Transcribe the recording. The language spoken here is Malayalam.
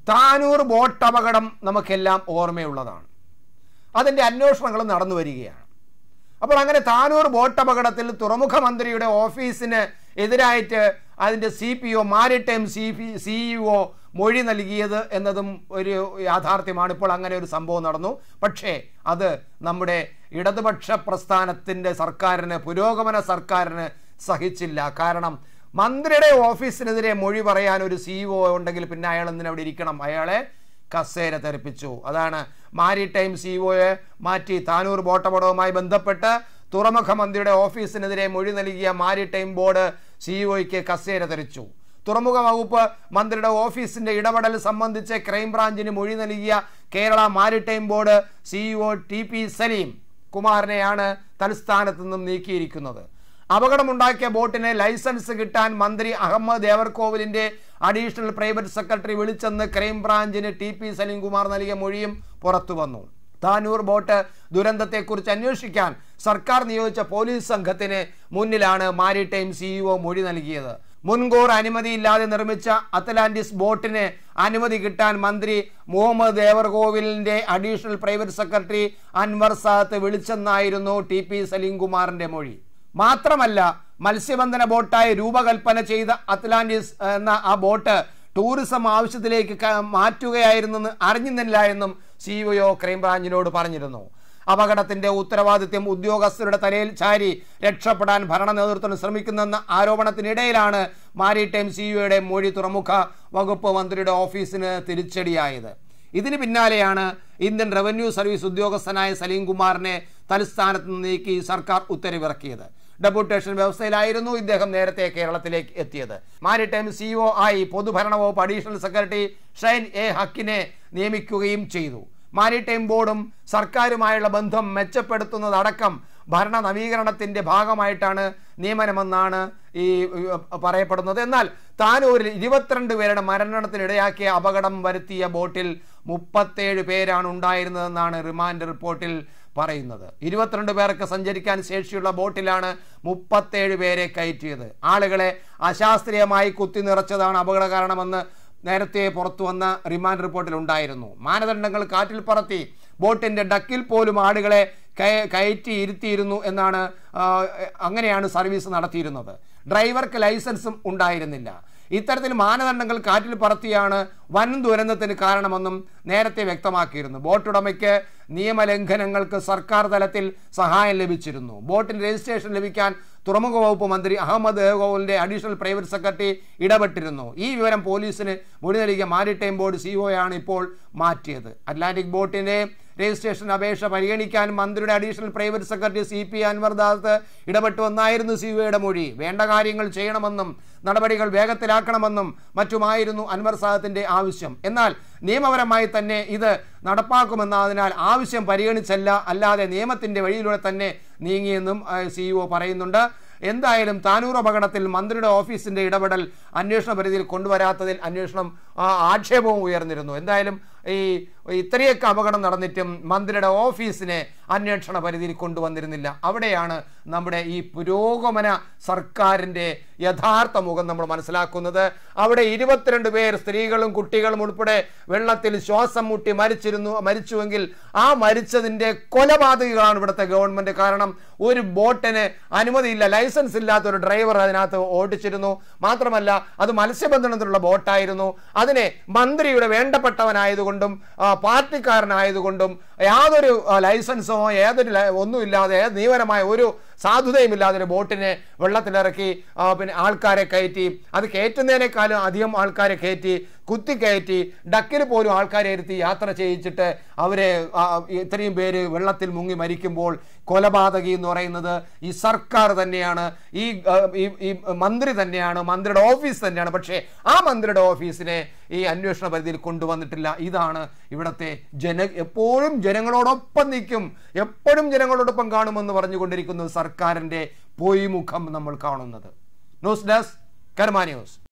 താനൂർ ബോട്ട് അപകടം നമുക്കെല്ലാം ഓർമ്മയുള്ളതാണ് അതിൻ്റെ അന്വേഷണങ്ങൾ നടന്നു വരികയാണ് അപ്പോൾ അങ്ങനെ താനൂർ ബോട്ട് അപകടത്തിൽ തുറമുഖ മന്ത്രിയുടെ ഓഫീസിന് എതിരായിട്ട് അതിൻ്റെ C P O maritime C P CEO മൊഴി നൽകിയത് എന്നതും ഒരു യാഥാർത്ഥ്യമാണ് ഇപ്പോൾ അങ്ങനെ ഒരു സംഭവം നടന്നു പക്ഷേ അത് നമ്മുടെ ഇടതുപക്ഷ പ്രസ്ഥാനത്തിൻ്റെ സർക്കാരിന് പുരോഗമന സർക്കാരിന് സഹിച്ചില്ല കാരണം മന്ത്രിയുടെ ഓഫീസിനെതിരെ മൊഴി പറയാൻ ഒരു സിഇഒ ഉണ്ടെങ്കിൽ പിന്നെ അയാൾ എന്തിനാ അവിടെ ഇരിക്കണം അയാളെ കസേര തെറിപ്പിച്ചു അതാണ് മാരിടൈം സിഇഒയെ മാറ്റി താനൂർ ബോട്ടപടവുമായി ബന്ധപ്പെട്ട് തുറമുഖ മന്ത്രിയുടെ ഓഫീസിനെതിരെ മൊഴി നൽകിയ മാരിടൈം ബോർഡ് സിഇഒയ്ക്ക് കസേര തെറിച്ചു തുറമുഖ വകുപ്പ് മന്ത്രിയുടെ ഓഫീസിന്റെ ഇടപെടൽ സംബന്ധിച്ച് ക്രൈംബ്രാഞ്ചിന് മൊഴി നൽകിയ Kerala maritime board CEO T P Saleem കുമാറിനെയാണ് തലസ്ഥാനത്ത് നിന്നും നീക്കിയിരിക്കുന്നത് അപകടമുണ്ടാക്കിയ ബോട്ടിന് ലൈസൻസ് കിട്ടാൻ മന്ത്രി അഹമ്മദ് ദേവർകോവിലിന്റെ അഡീഷണൽ പ്രൈവറ്റ് സെക്രട്ടറി വിളിച്ചെന്ന് ക്രൈംബ്രാഞ്ചിന് ടി പി സലീംകുമാർ നൽകിയ മൊഴിയും പുറത്തു വന്നു താനൂർ ബോട്ട് ദുരന്തത്തെക്കുറിച്ച് അന്വേഷിക്കാൻ സർക്കാർ നിയോഗിച്ച പോലീസ് സംഘത്തിന് മുന്നിലാണ് മാരിടൈം സിഇഒ മൊഴി നൽകിയത് മുൻകൂർ അനുമതിയില്ലാതെ നിർമ്മിച്ച അത്ലാന്റിസ് ബോട്ടിന് അനുമതി കിട്ടാൻ മന്ത്രി മുഹമ്മദ് ദേവർകോവിലിന്റെ additional private secretary Anwar Sadath വിളിച്ചെന്നായിരുന്നു ടി പി സലീംകുമാറിന്റെ മൊഴി മാത്രമല്ല മത്സ്യബന്ധന ബോട്ടായി രൂപകൽപ്പന ചെയ്ത അത്ലാന്റിസ് എന്ന ആ ബോട്ട് ടൂറിസം ആവശ്യത്തിലേക്ക് ക- മാറ്റുകയായിരുന്നെന്ന് അറിഞ്ഞിരുന്നില്ല എന്നും സിഇഒ ക്രൈംബ്രാഞ്ചിനോട് പറഞ്ഞിരുന്നു അപകടത്തിന്റെ ഉത്തരവാദിത്യം ഉദ്യോഗസ്ഥരുടെ തലയിൽ ചാരി രക്ഷപ്പെടാൻ ഭരണ നേതൃത്വം ശ്രമിക്കുന്നെന്ന ആരോപണത്തിനിടയിലാണ് മാരിടൈം സിഇഒയുടെ മൊഴി തുറമുഖ വകുപ്പ് മന്ത്രിയുടെ ഓഫീസിന് തിരിച്ചടിയായത് ഇതിന് പിന്നാലെയാണ് ഇന്ത്യൻ റവന്യൂ സർവീസ് ഉദ്യോഗസ്ഥനായ സലീം കുമാറിനെ തലസ്ഥാനത്ത് നിന്ന് നീക്കി സർക്കാർ ഉത്തരവിറക്കിയത് ഡെപ്യൂട്ടേഷൻ വ്യവസ്ഥയിലായിരുന്നു ഇദ്ദേഹം നേരത്തെ കേരളത്തിലേക്ക് എത്തിയത് മാരിടൈം സിഇഒ ആയി പൊതുഭരണ വകുപ്പ് അഡീഷണൽ സെക്രട്ടറി ഷൈൻ എ ഹക്കിനെ നിയമിക്കുകയും ചെയ്തു മാരിടൈം ബോർഡും സർക്കാരുമായുള്ള ബന്ധം മെച്ചപ്പെടുത്തുന്നതടക്കം ഭരണ നവീകരണത്തിന്റെ ഭാഗമായിട്ടാണ് നിയമനമെന്നാണ് ഈ ഏർ, പറയപ്പെടുന്നത് എന്നാൽ താനൂരിൽ ഇരുപത്തിരണ്ട് പേരുടെ മരണത്തിനിടയാക്കിയ അപകടം വരുത്തിയ ബോട്ടിൽ മുപ്പത്തേഴ് പേരാണ് ഉണ്ടായിരുന്നതെന്നാണ് റിമാൻഡ് റിപ്പോർട്ടിൽ പറയുന്നത് ഇരുപത്തിരണ്ട് പേർക്ക് സഞ്ചരിക്കാൻ ശേഷിയുള്ള ബോട്ടിലാണ് മുപ്പത്തേഴ് പേരെ കയറ്റിയത് ആളുകളെ അശാസ്ത്രീയമായി കുത്തി നിറച്ചതാണ് അപകട കാരണമെന്ന് നേരത്തെ പുറത്തു വന്ന റിമാൻഡ് റിപ്പോർട്ടിൽ ഉണ്ടായിരുന്നു മാനദണ്ഡങ്ങൾ കാറ്റിൽ പറത്തി ബോട്ടിന്റെ ഡക്കിൽ പോലും ആളുകളെ കയ- കയറ്റി ഇരുത്തിയിരുന്നു എന്നാണ് ആ, അങ്ങനെയാണ് സർവീസ് നടത്തിയിരുന്നത് ഡ്രൈവർക്ക് ലൈസൻസും ഉണ്ടായിരുന്നില്ല ഇത്തരത്തിൽ മാനദണ്ഡങ്ങൾ കാറ്റിൽ പറത്തിയാണ് വൻ ദുരന്തത്തിന് കാരണമെന്നും നേരത്തെ വ്യക്തമാക്കിയിരുന്നു ബോട്ടുടമയ്ക്ക് നിയമലംഘനങ്ങൾക്ക് സർക്കാർ തലത്തിൽ സഹായം ലഭിച്ചിരുന്നു ബോട്ടിന് രജിസ്ട്രേഷൻ ലഭിക്കാൻ തുറമുഖ വകുപ്പ് മന്ത്രി അഹമ്മദ് ദേവഗോവലിന്റെ അഡീഷണൽ പ്രൈവറ്റ് സെക്രട്ടറി ഇടപെട്ടിരുന്നു ഈ വിവരം പോലീസിന് മൊഴി നൽകിയ മാരിടൈം ബോർഡ് സിഇഒയാണ് ഇപ്പോൾ മാറ്റിയത് അറ്റ്ലാന്റിക് ബോട്ടിന്റെ രജിസ്ട്രേഷൻ അപേക്ഷ പരിഗണിക്കാൻ മന്ത്രിയുടെ additional private secretary C P Anwar Das ഇടപെട്ടുവെന്നായിരുന്നു സിഇഒയുടെ മൊഴി വേണ്ട കാര്യങ്ങൾ ചെയ്യണമെന്നും നടപടികൾ വേഗത്തിലാക്കണമെന്നും മറ്റുമായിരുന്നു അൻവർ സാദത്തിന്റെ ആവശ്യം എന്നാൽ നിയമപരമായി തന്നെ ഇത് നടപ്പാക്കുമെന്നതിനാൽ ആവശ്യം പരിഗണിച്ചല്ല അല്ലാതെ നിയമത്തിന്റെ വഴിയിലൂടെ തന്നെ നീങ്ങിയെന്നും സിഇഒ പറയുന്നുണ്ട് എന്തായാലും താനൂർ അപകടത്തിൽ മന്ത്രിയുടെ ഓഫീസിന്റെ ഇടപെടൽ അന്വേഷണ പരിധിയിൽ കൊണ്ടുവരാത്തതിൽ അന്വേഷണം ആ, ആക്ഷേപവും ഉയർന്നിരുന്നു എന്തായാലും ഈ ഇത്രയൊക്കെ അപകടം നടന്നിട്ടും മന്ത്രിയുടെ ഓഫീസിനെ അന്വേഷണ പരിധിയിൽ കൊണ്ടുവന്നിരുന്നില്ല അവിടെയാണ് നമ്മുടെ ഈ പുരോഗമന സർക്കാരിൻ്റെ യഥാർത്ഥ മുഖം നമ്മൾ മനസ്സിലാക്കുന്നത് അവിടെ ഇരുപത്തിരണ്ട് പേർ സ്ത്രീകളും കുട്ടികളും ഉൾപ്പെടെ വെള്ളത്തിൽ ശ്വാസം മുട്ടി മരിച്ചിരുന്നു മരിച്ചുവെങ്കിൽ ആ മരിച്ചതിൻ്റെ കൊലപാതകികളാണ് ഇവിടുത്തെ ഗവൺമെന്റ് കാരണം ഒരു ബോട്ടിന് അനുമതിയില്ല ലൈസൻസ് ഇല്ലാത്ത ഒരു ഡ്രൈവർ അതിനകത്ത് ഓടിച്ചിരുന്നു മാത്രമല്ല അത് മത്സ്യബന്ധനത്തിലുള്ള ബോട്ടായിരുന്നു അതിനെ മന്ത്രിയുടെ വേണ്ടപ്പെട്ടവനായതുകൊണ്ടും ആ, പാർട്ടിക്കാരനായതുകൊണ്ടും യാതൊരു ആ, ലൈസൻസോ ഏതൊരു ലൈ- ഒന്നുമില്ലാതെ ഏത് നിയമപരമായ ഒരു സാധുതയുമില്ലാതെ ഒരു ബോട്ടിനെ വെള്ളത്തിലിറക്കി ആ, പിന്നെ ആൾക്കാരെ കയറ്റി അത് കയറ്റുന്നതിനേക്കാളും അധികം ആൾക്കാരെ കയറ്റി കുത്തി കയറ്റി ഡക്കിൽ പോലും ആൾക്കാരെ ഇരുത്തി യാത്ര ചെയ്യിച്ചിട്ട് അവരെ ആ, ഇത്രയും പേര് വെള്ളത്തിൽ മുങ്ങി മരിക്കുമ്പോൾ കൊലപാതകി എന്ന് പറയുന്നത് ഈ സർക്കാർ തന്നെയാണ് ഈ ആ, ഈ- ഈ മന്ത്രി തന്നെയാണ് മന്ത്രിയുടെ ഓഫീസ് തന്നെയാണ് പക്ഷേ ആ മന്ത്രിയുടെ ഓഫീസിനെ ഈ അന്വേഷണ പരിധിയിൽ കൊണ്ടുവന്നിട്ടില്ല ഇതാണ് ഇവിടുത്തെ ജന എപ്പോഴും ജനങ്ങളോടൊപ്പം നിൽക്കും എപ്പോഴും ജനങ്ങളോടൊപ്പം കാണുമെന്ന് പറഞ്ഞുകൊണ്ടിരിക്കുന്നു സർക്കാരിൻ്റെ പൊയ്മുഖം നമ്മൾ കാണുന്നത് ന്യൂസ് ഡെസ്ക് കർമ്മ ന്യൂസ്